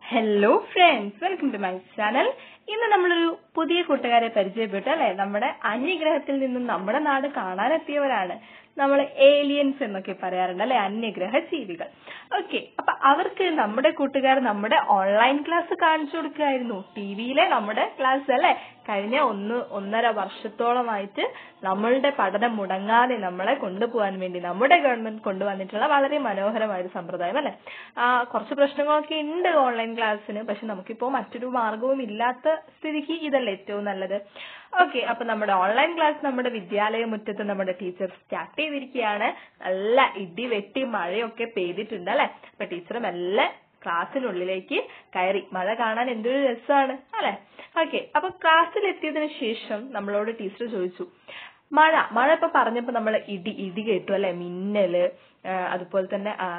Hello friends welcome to my channel ഇന്ന് നമ്മളൊരു പുതിയ കൂട്ടുകാരെ പരിചയപ്പെട്ടു അല്ലെ നമ്മുടെ അന്യഗ്രഹത്തിൽ നിന്നും നമ്മുടെ നാട് കാണാനെത്തിയവരാണ് നമ്മൾ ഏലിയൻസ് എന്നൊക്കെ പറയാറുണ്ട് അല്ലെ അന്യഗ്രഹ ജീവികൾ ഓക്കെ അപ്പൊ അവർക്ക് നമ്മുടെ കൂട്ടുകാർ നമ്മുടെ ഓൺലൈൻ ക്ലാസ് കാണിച്ചു കൊടുക്കുകയായിരുന്നു ടി വിയിലെ നമ്മുടെ ക്ലാസ് അല്ലെ കഴിഞ്ഞ ഒന്ന് ഒന്നര വർഷത്തോളമായിട്ട് നമ്മളുടെ പഠനം മുടങ്ങാതെ നമ്മളെ കൊണ്ടുപോകാൻ വേണ്ടി നമ്മുടെ ഗവൺമെന്റ് കൊണ്ടുവന്നിട്ടുള്ള വളരെ മനോഹരമായ ഒരു സമ്പ്രദായം അല്ലെ ആ കുറച്ച് പ്രശ്നങ്ങളൊക്കെ ഉണ്ട് ഓൺലൈൻ ക്ലാസ്സിന് പക്ഷെ നമുക്കിപ്പോ മറ്റൊരു മാർഗവും ഇല്ലാത്ത സ്ഥിതിക്ക് ഇതല്ലേ ഏറ്റവും നല്ലത് ഓക്കെ അപ്പൊ നമ്മുടെ ഓൺലൈൻ ക്ലാസ് നമ്മുടെ വിദ്യാലയ മുറ്റത്ത് നമ്മുടെ ടീച്ചർ സ്റ്റാർട്ട് ചെയ്തിരിക്കുകയാണ് നല്ല ഇടി വെട്ടി മഴയൊക്കെ പെയ്തിട്ടുണ്ട് അല്ലെ അപ്പൊ ടീച്ചർ മെല്ലെ ക്ലാസ്സിനുള്ളിലേക്ക് കയറി മഴ കാണാൻ എന്തൊരു രസമാണ് അല്ലെ ഓക്കെ അപ്പൊ ക്ലാസ്സിൽ എത്തിയതിനു ശേഷം നമ്മളോട് ടീച്ചർ ചോദിച്ചു മഴ മഴ ഇപ്പൊ പറഞ്ഞപ്പോ നമ്മൾ ഇടി ഇടി കേട്ടു അല്ലെ മിന്നല് ആ, അതുപോലെ തന്നെ ആ,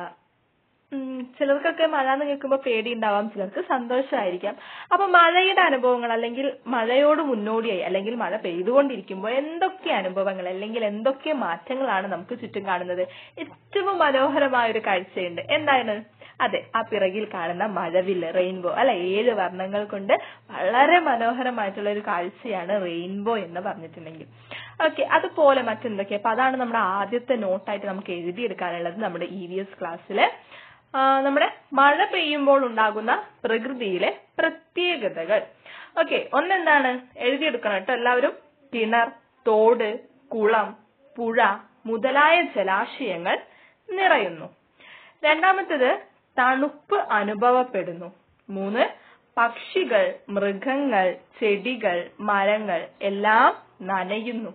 ഉം, ചിലർക്കൊക്കെ മഴ എന്ന് കേൾക്കുമ്പോൾ പേടി ഉണ്ടാവാം ചിലർക്ക് സന്തോഷമായിരിക്കാം അപ്പൊ മഴയുടെ അനുഭവങ്ങൾ അല്ലെങ്കിൽ മഴയോട് മുന്നോടിയായി അല്ലെങ്കിൽ മഴ പെയ്തുകൊണ്ടിരിക്കുമ്പോൾ എന്തൊക്കെ അനുഭവങ്ങൾ അല്ലെങ്കിൽ എന്തൊക്കെ മാറ്റങ്ങളാണ് നമുക്ക് ചുറ്റും കാണുന്നത് ഏറ്റവും മനോഹരമായ ഒരു കാഴ്ചയുണ്ട് എന്താണ് അതെ ആ പിറകിൽ കാണുന്ന മഴവില്ല് റെയിൻബോ അല്ലെ ഏഴ് വർണ്ണങ്ങൾ കൊണ്ട് വളരെ മനോഹരമായിട്ടുള്ള ഒരു കാഴ്ചയാണ് റെയിൻബോ എന്ന് പറഞ്ഞിട്ടുണ്ടെങ്കിൽ ഓക്കെ അതുപോലെ മറ്റെന്തൊക്കെ അപ്പൊ അതാണ് നമ്മുടെ ആദ്യത്തെ നോട്ടായിട്ട് നമുക്ക് എഴുതിയെടുക്കാനുള്ളത് നമ്മുടെ ഇ വി എസ് ക്ലാസ്സില് ആ, നമ്മുടെ മഴ പെയ്യുമ്പോൾ ഉണ്ടാകുന്ന പ്രകൃതിയിലെ പ്രത്യേകതകൾ ഓക്കെ ഒന്നെന്താണ് എഴുതിയെടുക്കണം കേട്ടോ എല്ലാവരും കിണർ തോട് കുളം പുഴ മുതലായ ജലാശയങ്ങൾ നിറയുന്നു രണ്ടാമത്തേത് തണുപ്പ് അനുഭവപ്പെടുന്നു മൂന്ന് പക്ഷികൾ മൃഗങ്ങൾ ചെടികൾ മരങ്ങൾ എല്ലാം നനയുന്നു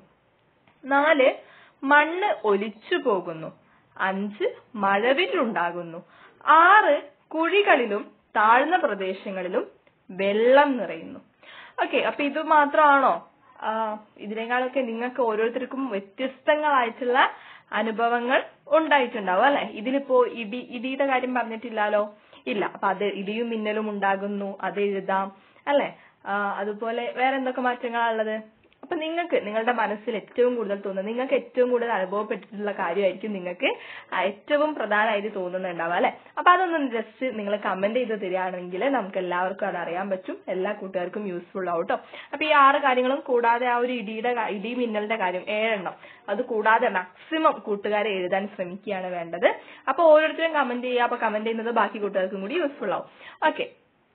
നാല് മണ്ണ് ഒലിച്ചു പോകുന്നു അഞ്ച് മഴവില്ലുണ്ടാകുന്നു ആറ് കുഴികളിലും താഴ്ന്ന പ്രദേശങ്ങളിലും വെള്ളം നിറയുന്നു ഓക്കെ അപ്പൊ ഇത് മാത്രമാണോ ആ, ഇതിനേക്കാളൊക്കെ നിങ്ങൾക്ക് ഓരോരുത്തർക്കും വ്യത്യസ്തങ്ങളായിട്ടുള്ള അനുഭവങ്ങൾ ഉണ്ടായിട്ടുണ്ടാവും അല്ലെ ഇതിലിപ്പോ ഇടി ഇടിയുടെ കാര്യം പറഞ്ഞിട്ടില്ലല്ലോ ഇല്ല അപ്പൊ അത് ഇടിയും മിന്നലും ഉണ്ടാകുന്നു അത് എഴുതാം അല്ലെ ആ, അതുപോലെ വേറെ എന്തൊക്കെ മാറ്റങ്ങളാ ഉള്ളത് അപ്പൊ നിങ്ങൾക്ക് നിങ്ങളുടെ മനസ്സിൽ ഏറ്റവും കൂടുതൽ തോന്നുന്നത് നിങ്ങൾക്ക് ഏറ്റവും കൂടുതൽ അനുഭവപ്പെട്ടിട്ടുള്ള കാര്യമായിരിക്കും നിങ്ങൾക്ക് ആ ഏറ്റവും പ്രധാനമായിട്ട് തോന്നുന്നുണ്ടാവുക അല്ലെ അപ്പൊ അതൊന്ന് ജസ്റ്റ് നിങ്ങൾ കമന്റ് ചെയ്ത് തരികയാണെങ്കിൽ നമുക്ക് എല്ലാവർക്കും അത് അറിയാൻ പറ്റും എല്ലാ കൂട്ടുകാർക്കും യൂസ്ഫുൾ ആവും കേട്ടോ അപ്പൊ ഈ ആറ് കാര്യങ്ങളും കൂടാതെ ആ ഒരു ഇടിയുടെ കാ- ഇടി മിന്നലിന്റെ കാര്യം ഏഴെണ്ണം അത് കൂടാതെ മാക്സിമം കൂട്ടുകാരെ എഴുതാൻ ശ്രമിക്കുകയാണ് വേണ്ടത് അപ്പൊ ഓരോരുത്തരും കമന്റ് ചെയ്യുക അപ്പൊ കമന്റ് ചെയ്യുന്നത് ബാക്കി കൂട്ടുകാർക്കും കൂടി യൂസ്ഫുൾ ആവും ഓക്കെ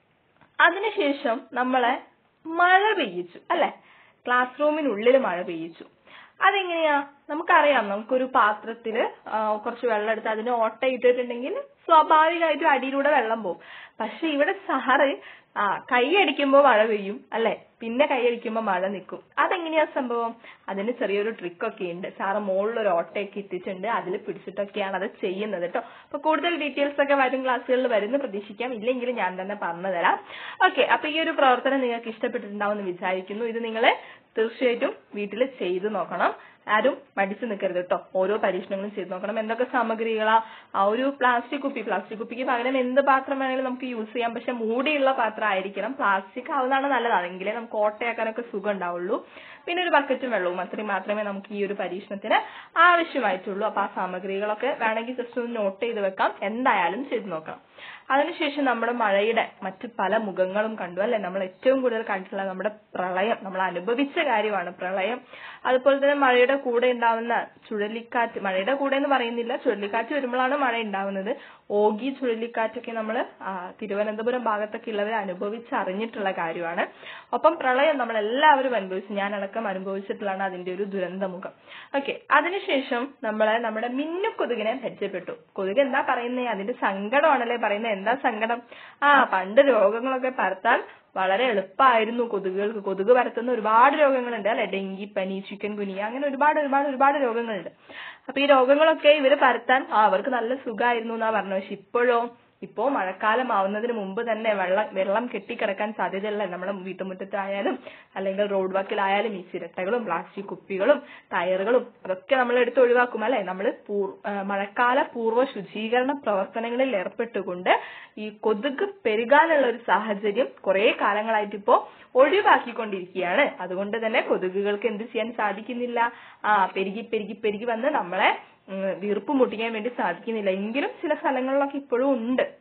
അതിനുശേഷം നമ്മളെ മഴ പെയ്യിച്ചു അല്ലെ ക്ലാസ് റൂമിനുള്ളിൽ മഴ പെയ്യിച്ചു അതെങ്ങനെയാ നമുക്കറിയാം നമുക്കൊരു പാത്രത്തില് ആ, കുറച്ച് വെള്ളം എടുത്ത് അതിന് ഓട്ട ഇട്ടിട്ടുണ്ടെങ്കിൽ സ്വാഭാവികമായിട്ടും അടിയിലൂടെ വെള്ളം പോകും പക്ഷെ ഇവിടെ സാറ് ആ കൈ അടിക്കുമ്പോ മഴ പെയ്യും അല്ലെ പിന്നെ കൈ അടിക്കുമ്പോ മഴ നിൽക്കും അതെങ്ങനെയാ സംഭവം അതിന് ചെറിയൊരു ട്രിക്ക് ഒക്കെ ഉണ്ട് സാറ് മുകളിൽ ഒരു ഓട്ടയൊക്കെ ഇട്ടിട്ടുണ്ട് അതിൽ പിടിച്ചിട്ടൊക്കെയാണ് അത് ചെയ്യുന്നത് കേട്ടോ അപ്പൊ കൂടുതൽ ഡീറ്റെയിൽസ് ഒക്കെ വരും ക്ലാസ്സുകളിൽ വരുന്ന പ്രതീക്ഷിക്കാം ഇല്ലെങ്കിൽ ഞാൻ തന്നെ പറഞ്ഞു തരാം ഓക്കെ അപ്പൊ ഈ ഒരു പ്രവർത്തനം നിങ്ങൾക്ക് ഇഷ്ടപ്പെട്ടിട്ടുണ്ടാവും എന്ന് വിചാരിക്കുന്നു ഇത് നിങ്ങൾ തീർച്ചയായിട്ടും വീട്ടിൽ ചെയ്തു നോക്കണം ആരും മടിച്ചു നിൽക്കരുത് കേട്ടോ ഓരോ പരീക്ഷണങ്ങളും ചെയ്ത് നോക്കണം എന്തൊക്കെ സാമഗ്രികളാ ആ ഒരു പ്ലാസ്റ്റിക് കുപ്പി പ്ലാസ്റ്റിക് കുപ്പിക്ക് പകരം എന്ത് പാത്രം വേണമെങ്കിലും നമുക്ക് യൂസ് ചെയ്യാം പക്ഷെ മൂടിയുള്ള പാത്രം ആയിരിക്കണം പ്ലാസ്റ്റിക് ആവുന്നതാണ് നല്ലതാണ് എങ്കിലേ നമുക്ക് ഓട്ടയാക്കാനൊക്കെ സുഖം ഉണ്ടാവുള്ളൂ പിന്നെ ഒരു ബക്കറ്റും വെള്ളവും അത്രയും മാത്രമേ നമുക്ക് ഈ ഒരു പരീക്ഷണത്തിന് ആവശ്യമായിട്ടുള്ളൂ അപ്പൊ ആ സാമഗ്രികളൊക്കെ വേണമെങ്കിൽ ജസ്റ്റ് ഒന്ന് നോട്ട് ചെയ്ത് വെക്കാം എന്തായാലും ചെയ്ത് നോക്കാം അതിനുശേഷം നമ്മുടെ മഴയുടെ മറ്റ് പല മുഖങ്ങളും കണ്ടു അല്ലെ നമ്മൾ ഏറ്റവും കൂടുതൽ കണ്ടിട്ടുള്ള നമ്മുടെ പ്രളയം നമ്മൾ അനുഭവിച്ച കാര്യമാണ് പ്രളയം അതുപോലെ തന്നെ മഴയുടെ കൂടെ ഉണ്ടാവുന്ന ചുഴലിക്കാറ്റ് മഴയുടെ കൂടെ എന്ന് പറയുന്നില്ല ചുഴലിക്കാറ്റ് വരുമ്പോഴാണ് മഴ ഉണ്ടാവുന്നത് ഓഗി ചുഴലിക്കാറ്റൊക്കെ നമ്മൾ തിരുവനന്തപുരം ഭാഗത്തൊക്കെ ഉള്ളവർ അനുഭവിച്ചറിഞ്ഞിട്ടുള്ള കാര്യമാണ് ഒപ്പം പ്രളയം നമ്മൾ എല്ലാവരും അനുഭവിച്ചു ഞാനടക്കം അനുഭവിച്ചിട്ടുള്ളതാണ് അതിന്റെ ഒരു ദുരന്തമുഖം ഓക്കെ അതിനുശേഷം നമ്മളെ നമ്മുടെ മിന്നുകൊതുകിനെ പരിചയപ്പെട്ടു കൊതുക് എന്താ പറയുന്നത് അതിന്റെ സങ്കടമാണല്ലേ പറയുന്നത് എന്താ സങ്കടം ആ പണ്ട് രോഗങ്ങളൊക്കെ പരത്താൻ വളരെ എളുപ്പമായിരുന്നു കൊതുകുകൾക്ക് കൊതുക് പരത്തുന്ന ഒരുപാട് രോഗങ്ങളുണ്ട് അല്ലെ ഡെങ്കിപ്പനി ചിക്കൻ ഗുനിയ അങ്ങനെ ഒരുപാട് ഒരുപാട് ഒരുപാട് രോഗങ്ങളുണ്ട് അപ്പൊ ഈ രോഗങ്ങളൊക്കെ ഇവര് പരത്താൻ ആ അവർക്ക് നല്ല സുഖമായിരുന്നു എന്നാ പറഞ്ഞു പക്ഷെ ഇപ്പോഴോ ഇപ്പോ മഴക്കാലം ആവുന്നതിന് മുമ്പ് തന്നെ വെള്ളം വെള്ളം കെട്ടിക്കിടക്കാൻ സാധ്യതയുള്ള നമ്മുടെ വീട്ടുമുറ്റത്തായാലും അല്ലെങ്കിൽ റോഡ് വാക്കിലായാലും ഈ ചിരട്ടകളും പ്ലാസ്റ്റിക് കുപ്പികളും ടയറുകളും അതൊക്കെ നമ്മൾ എടുത്ത് ഒഴിവാക്കും അല്ലെ നമ്മൾ മഴക്കാല പൂർവ്വ ശുചീകരണ പ്രവർത്തനങ്ങളിൽ ഏർപ്പെട്ടുകൊണ്ട് ഈ കൊതുക് പെരുകാനുള്ള ഒരു സാഹചര്യം കുറെ കാലങ്ങളായിട്ട് ഇപ്പോ ഒഴിവാക്കിക്കൊണ്ടിരിക്കുകയാണ് അതുകൊണ്ട് തന്നെ കൊതുകുകൾക്ക് എന്ത് ചെയ്യാൻ സാധിക്കുന്നില്ല ആ പെരുകി പെരുകി പെരുകി വന്ന് നമ്മളെ ഉം, വീർപ്പ് മുട്ടിക്കാൻ വേണ്ടി സാധിക്കുന്നില്ല എങ്കിലും ചില സ്ഥലങ്ങളിലൊക്കെ ഇപ്പോഴും ഉണ്ട്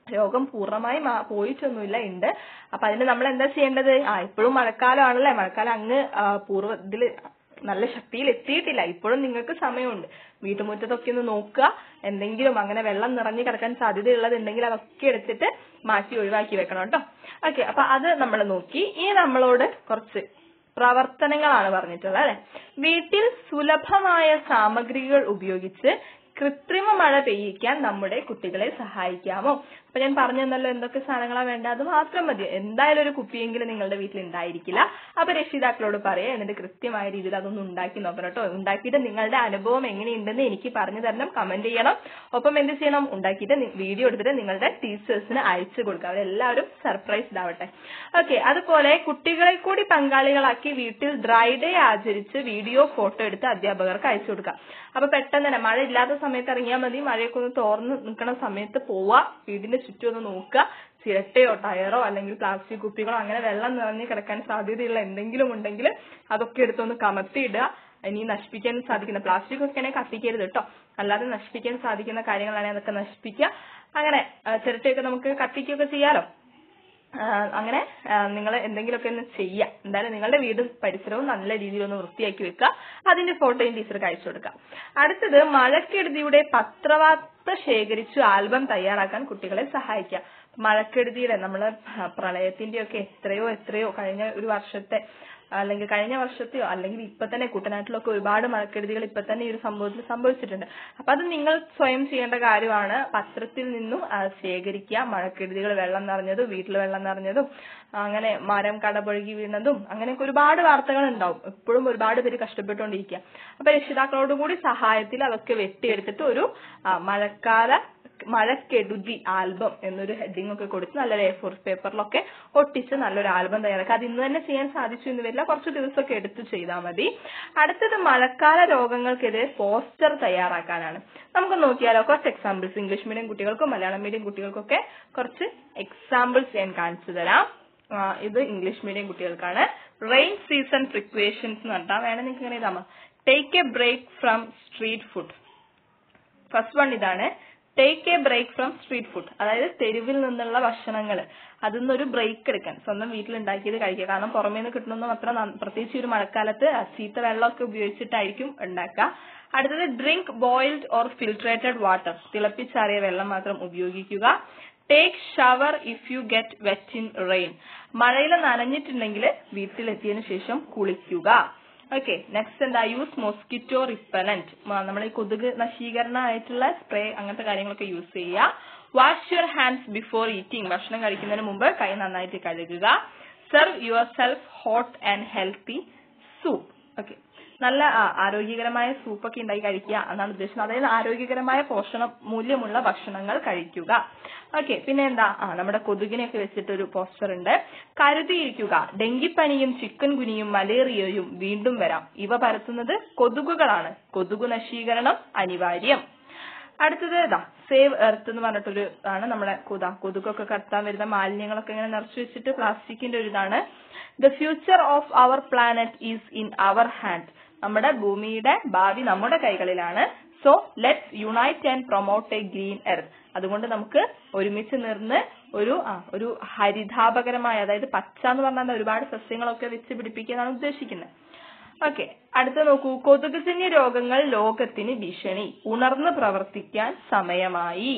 രോഗം പൂർണ്ണമായി മാ- പോയിട്ടൊന്നുമില്ല ഉണ്ട് അപ്പൊ അതിന് നമ്മൾ എന്താ ചെയ്യേണ്ടത് ആ ഇപ്പോഴും മഴക്കാലമാണല്ലേ മഴക്കാലം അങ്ങ് ആ, പൂർവ്വ ഇതില് നല്ല ശക്തിയിൽ എത്തിയിട്ടില്ല ഇപ്പോഴും നിങ്ങൾക്ക് സമയമുണ്ട് വീട്ടുമുറ്റത്തൊക്കെ ഒന്ന് നോക്കുക എന്തെങ്കിലും അങ്ങനെ വെള്ളം നിറഞ്ഞു കിടക്കാൻ സാധ്യതയുള്ളത് ഉണ്ടെങ്കിൽ അതൊക്കെ എടുത്തിട്ട് മാറ്റി ഒഴിവാക്കി വെക്കണം കേട്ടോ ഓക്കെ അപ്പൊ അത് നമ്മൾ നോക്കി ഇനി നമ്മളോട് കുറച്ച് പ്രവർത്തനങ്ങളാണ് പറഞ്ഞിട്ടുള്ളത് അല്ലെ വീട്ടിൽ സുലഭമായ സാമഗ്രികൾ ഉപയോഗിച്ച് കൃത്രിമ മഴ പെയ്യിക്കാൻ നമ്മുടെ കുട്ടികളെ സഹായിക്കാമോ അപ്പൊ ഞാൻ പറഞ്ഞു തന്നല്ലോ എന്തൊക്കെ സാധനങ്ങളാ വേണ്ട അത് മാത്രം മതി എന്തായാലും ഒരു കുപ്പിയെങ്കിലും നിങ്ങളുടെ വീട്ടിൽ ഉണ്ടായിരിക്കില്ല അപ്പൊ രക്ഷിതാക്കളോട് പറയാം എന്നിട്ട് കൃത്യമായ രീതിയിൽ അതൊന്ന് ഉണ്ടാക്കി നോക്കണം കേട്ടോ ഉണ്ടാക്കിയിട്ട് നിങ്ങളുടെ അനുഭവം എങ്ങനെയുണ്ടെന്ന് എനിക്ക് പറഞ്ഞു തരണം കമന്റ് ചെയ്യണം ഒപ്പം എന്ത് ചെയ്യണം ഉണ്ടാക്കിയിട്ട് വീഡിയോ എടുത്തിട്ട് നിങ്ങളുടെ ടീച്ചേഴ്സിന് അയച്ചു കൊടുക്കുക അവരെല്ലാവരും സർപ്രൈസ്ഡ് ആവട്ടെ ഓക്കെ അതുപോലെ കുട്ടികളെ കൂടി പങ്കാളികളാക്കി വീട്ടിൽ ഡ്രൈ ഡേ ആചരിച്ച് വീഡിയോ ഫോട്ടോ എടുത്ത് അധ്യാപകർക്ക് അയച്ചു കൊടുക്കുക അപ്പൊ പെട്ടെന്ന് തന്നെ മഴ ഇല്ലാത്ത സമയത്ത് ഇറങ്ങിയാൽ മതി മഴയൊക്കെ ഒന്ന് തോർന്ന് നിൽക്കുന്ന സമയത്ത് പോവുക വീടിന്റെ ചുറ്റും ഒന്ന് നോക്കുക ചിരട്ടയോ ടയറോ അല്ലെങ്കിൽ പ്ലാസ്റ്റിക് കുപ്പികളോ അങ്ങനെ വെള്ളം നിറഞ്ഞ് കിടക്കാൻ സാധ്യതയുള്ള എന്തെങ്കിലും ഉണ്ടെങ്കിൽ അതൊക്കെ എടുത്തൊന്ന് കമത്തിയിടുക ഇനി നശിപ്പിക്കാൻ സാധിക്കുന്ന പ്ലാസ്റ്റിക് ഒക്കെ ആണെങ്കിൽ കത്തിക്കരുത് കേട്ടോ അല്ലാതെ നശിപ്പിക്കാൻ സാധിക്കുന്ന കാര്യങ്ങളാണെങ്കിൽ അതൊക്കെ നശിപ്പിക്കുക അങ്ങനെ ആ, ചിരട്ടയൊക്കെ നമുക്ക് കത്തിക്കുകയൊക്കെ ചെയ്യാലോ ആ, അങ്ങനെ നിങ്ങൾ എന്തെങ്കിലുമൊക്കെ ഒന്ന് ചെയ്യുക എന്തായാലും നിങ്ങളുടെ വീടും പരിസരവും നല്ല രീതിയിൽ ഒന്ന് വൃത്തിയാക്കി വെക്കുക അതിന്റെ ഫോട്ടോയും ടീച്ചർക്ക് അയച്ചു കൊടുക്കുക അടുത്തത് മഴക്കെടുതിയുടെ പത്രവാർത്ത ശേഖരിച്ചു ആൽബം തയ്യാറാക്കാൻ കുട്ടികളെ സഹായിക്കുക മഴക്കെടുതിയുടെ നമ്മള് പ്രളയത്തിന്റെ ഒക്കെ എത്രയോ എത്രയോ കഴിഞ്ഞ ഒരു വർഷത്തെ അല്ലെങ്കിൽ കഴിഞ്ഞ വർഷത്തെയോ അല്ലെങ്കിൽ ഇപ്പൊ തന്നെ കുട്ടനാട്ടിലൊക്കെ ഒരുപാട് മഴക്കെടുതികൾ ഇപ്പൊ തന്നെ ഈ ഒരു സംഭവത്തിൽ സംഭവിച്ചിട്ടുണ്ട് അപ്പൊ അത് നിങ്ങൾ സ്വയം ചെയ്യേണ്ട കാര്യമാണ് പത്രത്തിൽ നിന്നും ആ, ശേഖരിക്കുക മഴക്കെടുതികൾ വെള്ളം നിറഞ്ഞതും വീട്ടിൽ വെള്ളം നിറഞ്ഞതും അങ്ങനെ മരം കടപുഴകി വീണതും അങ്ങനെയൊക്കെ ഒരുപാട് വാർത്തകൾ ഉണ്ടാവും എപ്പോഴും ഒരുപാട് പേര് കഷ്ടപ്പെട്ടുകൊണ്ടിരിക്കുക അപ്പൊ രക്ഷിതാക്കളോടും കൂടി സഹായത്തിൽ അതൊക്കെ വെട്ടിയെടുത്തിട്ട് ഒരു ആ, മഴക്കാല മഴക്കെടുതി ആൽബം എന്നൊരു ഹെഡിങ് ഒക്കെ കൊടുത്ത് നല്ലൊരു എ ഫോർ പേപ്പറിലൊക്കെ ഒട്ടിച്ച് നല്ലൊരു ആൽബം തയ്യാറാക്കുക അത് ഇന്ന് തന്നെ ചെയ്യാൻ സാധിച്ചു എന്ന് വരില്ല കുറച്ച് ദിവസമൊക്കെ എടുത്ത് ചെയ്താൽ മതി അടുത്തത് മഴക്കാല രോഗങ്ങൾക്കെതിരെ പോസ്റ്റർ തയ്യാറാക്കാനാണ് നമുക്ക് നോക്കിയാലോ കുറച്ച് എക്സാമ്പിൾസ് ഇംഗ്ലീഷ് മീഡിയം കുട്ടികൾക്കും മലയാളം മീഡിയം കുട്ടികൾക്കൊക്കെ കുറച്ച് എക്സാമ്പിൾസ് ഞാൻ കാണിച്ചു തരാം ആ, ഇത് ഇംഗ്ലീഷ് മീഡിയം കുട്ടികൾക്കാണ് റെയിൻ സീസൺ പ്രിക്വേഷൻസ് എന്ന് പറഞ്ഞാൽ വേണം നിങ്ങൾക്ക് ഇങ്ങനെ ഇതാമോ take a break from street food first one ഇതാണ് take a break from street food അതായത് തെരുവിൽ നിന്നുള്ള ഭക്ഷണങ്ങൾ അതിൽ നിന്നൊരു ബ്രേക്ക് എടുക്കാൻ സ്വന്തം വീട്ടിൽ ഉണ്ടാക്കിയത് കഴിക്കുക കാരണം പുറമേ നിന്ന് കിട്ടുന്നതും അത്ര നന്ന- പ്രത്യേകിച്ച് ഈ ഒരു മഴക്കാലത്ത് ചീത്ത വെള്ളമൊക്കെ ഉപയോഗിച്ചിട്ടായിരിക്കും ഉണ്ടാക്കുക അടുത്തത് drink boiled or filtrated water തിളപ്പിച്ചാറിയ വെള്ളം മാത്രം ഉപയോഗിക്കുക take shower if you get wet in rain മഴയിൽ നനഞ്ഞിട്ടുണ്ടെങ്കിൽ വീട്ടിലെത്തിയതിനു ശേഷം കുളിക്കുക ഓക്കെ നെക്സ്റ്റ് എന്താ യൂസ് മോസ്കിറ്റോ റിപ്പലന്റ് നമ്മൾ ഈ കൊതുക് നശീകരണമായിട്ടുള്ള സ്പ്രേ അങ്ങനത്തെ കാര്യങ്ങളൊക്കെ യൂസ് ചെയ്യുക wash your hands before eating ഭക്ഷണം കഴിക്കുന്നതിന് മുമ്പ് കൈ നന്നായിട്ട് കഴുകുക serve yourself hot and healthy soup okay നല്ല ആ, ആരോഗ്യകരമായ സൂപ്പൊക്കെ ഉണ്ടാക്കി കഴിക്കുക എന്നാണ് ഉദ്ദേശിക്കുന്നത് അതായത് ആരോഗ്യകരമായ പോഷണ മൂല്യമുള്ള ഭക്ഷണങ്ങൾ കഴിക്കുക ഓക്കെ പിന്നെ എന്താ ആ നമ്മുടെ കൊതുകിനെയൊക്കെ വെച്ചിട്ട് ഒരു പോസ്റ്റർ ഉണ്ട് കരുതിയിരിക്കുക ഡെങ്കിപ്പനിയും ചിക്കൻ കുനിയും മലേറിയയും വീണ്ടും വരാം ഇവ പരത്തുന്നത് കൊതുകുകളാണ് കൊതുകു നശീകരണം അനിവാര്യം അടുത്തത് ഇതാ സേവ് എർത്ത് എന്ന് പറഞ്ഞിട്ടൊരു ആണ് നമ്മുടെ കൊത കൊതുകൊക്കെ കടത്താൻ വരുന്ന മാലിന്യങ്ങളൊക്കെ ഇങ്ങനെ നിറച്ചു വെച്ചിട്ട് പ്ലാസ്റ്റിക്കിന്റെ ഒരു ഇതാണ് the future of our planet is in our hand നമ്മുടെ ഭൂമിയുടെ ഭാവി നമ്മുടെ കൈകളിലാണ് so let's unite and promote a green earth അതുകൊണ്ട് നമുക്ക് ഒരുമിച്ച് നിർന്ന് ഒരു ആ ഒരു ഹരിതാപകരമായ അതായത് പച്ച എന്ന് പറഞ്ഞാൽ ഒരുപാട് സസ്യങ്ങളൊക്കെ വെച്ച് പിടിപ്പിക്കാനാണ് ഉദ്ദേശിക്കുന്നത് ഓക്കെ അടുത്ത നോക്കൂ കൊതുകുജന്യ രോഗങ്ങൾ ലോകത്തിന് ഭീഷണി ഉണർന്ന് പ്രവർത്തിക്കാൻ സമയമായി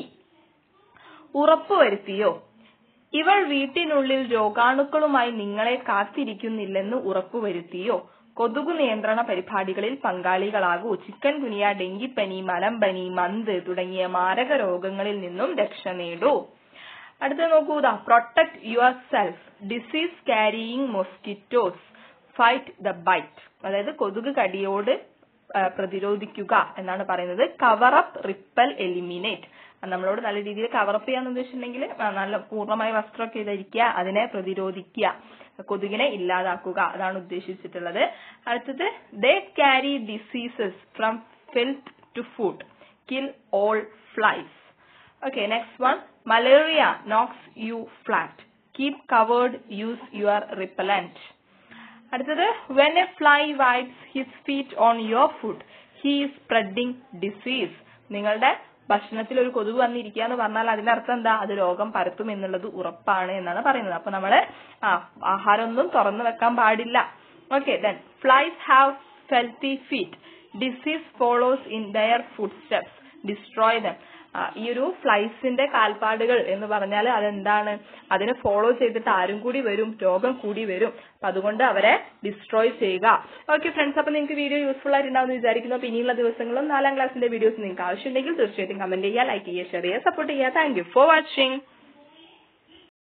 ഉറപ്പുവരുത്തിയോ ഇവൾ വീട്ടിനുള്ളിൽ രോഗാണുക്കളുമായി നിങ്ങളെ കാത്തിരിക്കുന്നില്ലെന്ന് ഉറപ്പുവരുത്തിയോ കൊതുകു നിയന്ത്രണ പരിപാടികളിൽ പങ്കാളികളാകൂ ചിക്കൻ ഗുനിയ ഡെങ്കിപ്പനി മലമ്പനി മന്ത് തുടങ്ങിയ മാരക രോഗങ്ങളിൽ നിന്നും രക്ഷ നേടൂ അടുത്ത നോക്കൂ ദാ protect yourself disease carrying mosquitoes fight the bite അതായത് കൊതുക് കടിയോട് ആ, പ്രതിരോധിക്കുക എന്നാണ് പറയുന്നത് കവർ അപ്പ് റിപ്പൽ എലിമിനേറ്റ് നമ്മളോട് നല്ല രീതിയിൽ കവറപ്പ് ചെയ്യാന്ന് ഉദ്ദേശിച്ചിട്ടുണ്ടെങ്കിൽ ആ, നല്ല പൂർണ്ണമായ വസ്ത്രമൊക്കെ ധരിക്കുക അതിനെ പ്രതിരോധിക്കുക കൊതുകിനെ ഇല്ലാതാക്കുക അതാണ് ഉദ്ദേശിച്ചിട്ടുള്ളത് അടുത്തത് they carry diseases from filth to food kill all flies Okay, next one. Malaria knocks you flat. Keep covered. Use your repellent. അടുത്തത് when a fly wipes his feet on your foot he is spreading disease നിങ്ങളുടെ ഭക്ഷണത്തിൽ ഒരു കൊതുക് വന്നിരിക്കുക എന്ന് പറഞ്ഞാൽ അതിന്റെ അർത്ഥം എന്താ അത് രോഗം പരത്തും എന്നുള്ളത് ഉറപ്പാണ് എന്നാണ് പറയുന്നത് അപ്പൊ നമ്മള് ആ ആഹാരമൊന്നും തുറന്നു വെക്കാൻ പാടില്ല okay then flies have filthy feet disease follows in their food steps destroy them ഈ ഒരു ഫ്ലൈസിന്റെ കാൽപ്പാടുകൾ എന്ന് പറഞ്ഞാൽ അതെന്താണ് അതിനെ ഫോളോ ചെയ്തിട്ട് ആരും കൂടി വരും രോഗം കൂടി വരും അപ്പൊ അതുകൊണ്ട് അവരെ ഡിസ്ട്രോയ് ചെയ്യുക ഓക്കെ ഫ്രണ്ട്സ് അപ്പൊ നിങ്ങൾക്ക് വീഡിയോ യൂസ്ഫുൾ ആയിട്ടുണ്ടാവും വിചാരിക്കുന്നു അപ്പൊ ഇനിയുള്ള ദിവസങ്ങളും നാലാം ക്ലാസ്സിന്റെ വീഡിയോസ് നിങ്ങൾക്ക് ആവശ്യമുണ്ടെങ്കിൽ തീർച്ചയായിട്ടും കമന്റ് ചെയ്യുക ലൈക്ക് ചെയ്യുക ഷെയർ ചെയ്യുക സപ്പോർട്ട് ചെയ്യുക താങ്ക് യു ഫോർ വാച്ചിങ്